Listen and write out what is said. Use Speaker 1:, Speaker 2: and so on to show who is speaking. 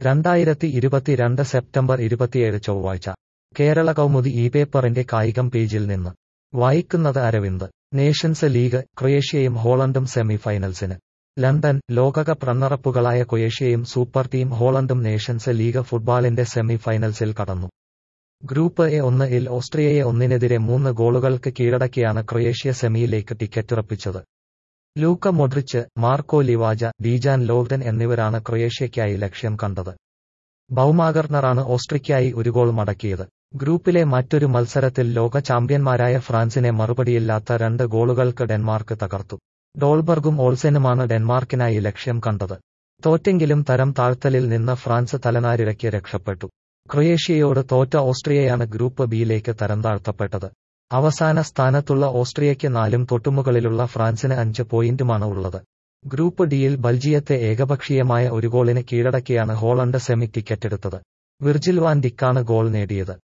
Speaker 1: രണ്ടായിരത്തി ഇരുപത്തിരണ്ട് സെപ്റ്റംബർ ഇരുപത്തിയേഴ് ചൊവ്വാഴ്ച കേരള കൗമുദി ഈ പേപ്പറിന്റെ കായികം പേജിൽ നിന്ന് വായിക്കുന്നത് അരവിന്ദ് നേഷൻസ് ലീഗ് ക്രൊയേഷ്യയും ഹോളണ്ടും സെമി ഫൈനൽസിന് ലണ്ടൻ ലോകകപ്പ് റണ്ണറപ്പുകളായ ക്രൊയേഷ്യയും സൂപ്പർ ടീം ഹോളണ്ടും നേഷൻസ് ലീഗ് ഫുട്ബോളിന്റെ സെമി ഫൈനൽസിൽ കടന്നു ഗ്രൂപ്പ് എ ഒന്ന് ഇൽ ഓസ്ട്രിയയെ ഒന്നിനെതിരെ മൂന്ന് ഗോളുകൾക്ക് കീഴടക്കിയാണ് ക്രൊയേഷ്യ സെമിയിലേക്ക് ടിക്കറ്റുറപ്പിച്ചത് ലൂക്ക മൊഡ്രിച്ച് മാർക്കോ ലിവാജ ഡീജാൻ ലോവ്ഡൻ എന്നിവരാണ് ക്രൊയേഷ്യയ്ക്കായി ലക്ഷ്യം കണ്ടത് ബൌമാഗർണറാണ് ഓസ്ട്രിയയ്ക്കായി ഒരു ഗോൾ മടക്കിയത് ഗ്രൂപ്പിലെ മറ്റൊരു മത്സരത്തിൽ ലോക ചാമ്പ്യന്മാരായ ഫ്രാൻസിനെ മറുപടിയില്ലാത്ത രണ്ട് ഗോളുകൾക്ക് ഡെൻമാർക്ക് തകർത്തു ഡോൾബർഗും ഓൾസെനുമാണ് ഡെൻമാർക്കിനായി ലക്ഷ്യം കണ്ടത് തോറ്റെങ്കിലും തരം താഴ്ത്തലിൽ നിന്ന് ഫ്രാൻസ് തലനാരിഴയ്ക്ക് രക്ഷപ്പെട്ടു ക്രൊയേഷ്യയോട് തോറ്റ ഓസ്ട്രിയയാണ് ഗ്രൂപ്പ് ബിയിലേക്ക് തരം താഴ്ത്തപ്പെട്ടത് അവസാന സ്ഥാനത്തുള്ള ഓസ്ട്രിയയ്ക്ക് നാലും തൊട്ടുമുകളിലുള്ള ഫ്രാൻസിന് അഞ്ച് പോയിന്റുമാണ് ഉള്ളത് ഗ്രൂപ്പ് ഡിയിൽ ബൽജിയത്തെ ഏകപക്ഷീയമായ ഒരു ഗോളിന് കീഴടക്കിയാണ് ഹോളണ്ട് സെമി ടിക്കറ്റെടുത്തത് വിർജിൽ വാൻ ഡിക്കാണ് ഗോൾ നേടിയത്